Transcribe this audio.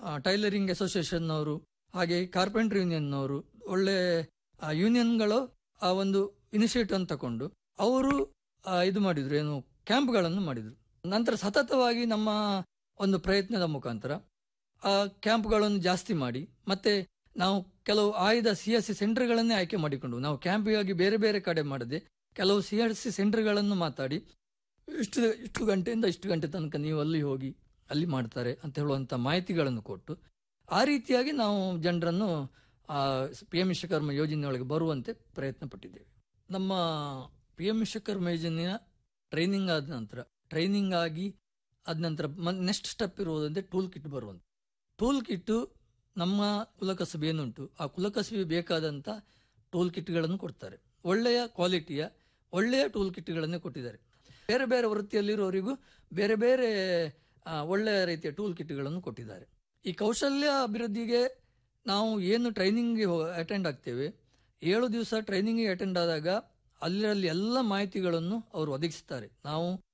tailoring ಅಸೋಸಿಯೇಷನ್ನವರು ಹಾಗೆ carpenter ಯೂನಿಯನ್ನವರು ಒಳ್ಳೆ ಆ, ಯೂನಿಯನ್ಗಳು ಆ ಒಂದು ಇನಿಷಿಯೇಟಿವ್ ಅನ್ನು ತಕೊಂಡು ಅವರು ಆ, ಇದು ಮಾಡಿದ್ರು ಏನು ಕ್ಯಾಂಪ್ಗಳನ್ನು ಮಾಡಿದ್ರು ನಂತರ ಸತತವಾಗಿ ನಮ್ಮ ಒಂದು ಪ್ರಯತ್ನದ ಮುಖಾಂತರ ಆ ಕ್ಯಾಂಪ್ಗಳನ್ನು ಜಾಸ್ತಿ ಮಾಡಿ ಮತ್ತೆ ನಾವು ಕೆಲವು ಆಯ್ದ ಸಿ ಎಸ್ ಸಿ ಸೆಂಟರ್ಗಳನ್ನೇ ಆಯ್ಕೆ ಮಾಡಿಕೊಂಡು ನಾವು ಕ್ಯಾಂಪಿಗಾಗಿ ಬೇರೆ ಬೇರೆ ಕಡೆ ಮಾಡದೆ ಕೆಲವು ಸಿ ಎಸ್ ಸಿ ಸೆಂಟರ್ಗಳನ್ನು ಮಾತಾಡಿ ಇಷ್ಟು ಇಷ್ಟು ಗಂಟೆಯಿಂದ ಇಷ್ಟು ಗಂಟೆ ತನಕ ನೀವು ಅಲ್ಲಿ ಹೋಗಿ ಅಲ್ಲಿ ಮಾಡ್ತಾರೆ ಅಂತ ಹೇಳುವಂಥ ಮಾಹಿತಿಗಳನ್ನು ಕೊಟ್ಟು ಆ ರೀತಿಯಾಗಿ ನಾವು ಜನರನ್ನು ಪಿ ಎಂ ವಿಶ್ವಕರ್ಮ ಯೋಜನೆಯೊಳಗೆ ಬರುವಂತೆ ಪ್ರಯತ್ನ ಪಟ್ಟಿದ್ದೇವೆ ನಮ್ಮ ಪಿ ಎಂ ವಿಶ್ವಕರ್ಮ ಯೋಜನೆಯ ಟ್ರೈನಿಂಗ್ ಆದ ನಂತರ ಟ್ರೈನಿಂಗ್ ಆಗಿ ಆದ ನಂತರ ನೆಕ್ಸ್ಟ್ ಸ್ಟೆಪ್ ಇರುವುದಂದ್ರೆ ಟೂಲ್ ಕಿಟ್ ಬರುವಂತ ಟೂಲ್ ಕಿಟ್ಟು ನಮ್ಮ ಕುಲಕಸಬೆ ಏನುಂಟು ಆ ಕುಲಕಸಬೆ ಬೇಕಾದಂಥ ಟೂಲ್ ಕಿಟ್ಗಳನ್ನು ಕೊಡ್ತಾರೆ ಒಳ್ಳೆಯ ಕ್ವಾಲಿಟಿಯ ಒಳ್ಳೆಯ ಟೂಲ್ ಕಿಟ್ಗಳನ್ನೇ ಕೊಟ್ಟಿದ್ದಾರೆ ಬೇರೆ ಬೇರೆ ವೃತ್ತಿಯಲ್ಲಿರೋರಿಗೂ ಬೇರೆ ಬೇರೆ ಆ, ಒಳ್ಳೆಯ ರೀತಿಯ ಟೂಲ್ ಕಿಟ್ಗಳನ್ನು ಕೊಟ್ಟಿದ್ದಾರೆ ಈ ಕೌಶಲ್ಯ ಅಭಿವೃದ್ಧಿಗೆ ನಾವು ಏನು ಟ್ರೈನಿಂಗ್ಗೆ ಅಟೆಂಡ್ ಆಗ್ತೇವೆ ಏಳು ದಿವಸ ಟ್ರೈನಿಂಗ್ಗೆ ಅಟೆಂಡ್ ಆದಾಗ ಅಲ್ಲಿರಲ್ಲಿ ಎಲ್ಲ ಮಾಹಿತಿಗಳನ್ನು ಅವರು ಒದಗಿಸ್ತಾರೆ ನಾವು